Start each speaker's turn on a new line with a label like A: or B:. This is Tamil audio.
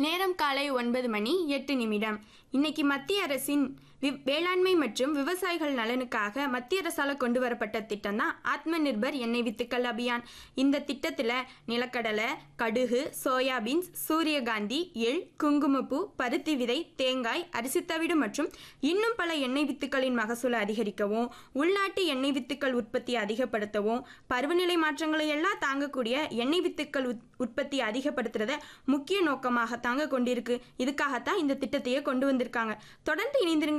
A: நேரம் காலை ஒன்பது மணி எட்டு நிமிடம் இன்னைக்கு மத்திய அரசின் வி- வேளாண்மை மற்றும் விவசாயிகள் நலனுக்காக மத்திய அரசால் கொண்டு வரப்பட்ட திட்டம் தான் ஆத்ம நிர்பர் எண்ணெய் வித்துக்கள் அபியான் இந்த திட்டத்தில் நிலக்கடலை கடுகு சோயாபீன்ஸ் சூரியகாந்தி எள் குங்குமப்பூ பருத்தி விதை தேங்காய் அரிசி தவிடு மற்றும் இன்னும் பல எண்ணெய் வித்துக்களின் மகசூலை அதிகரிக்கவும் உள்நாட்டு எண்ணெய் வித்துக்கள் உற்பத்தியை அதிகப்படுத்தவும் பருவநிலை மாற்றங்களை எல்லாம் தாங்கக்கூடிய எண்ணெய் வித்துக்கள் உத்- உற்பத்தியை அதிகப்படுத்துறத முக்கிய நோக்கமாக தாங்க கொண்டிருக்கு இதுக்காகத்தான் இந்த திட்டத்தையே கொண்டு வந்திருக்காங்க தொடர்ந்து இணைந்திருங்க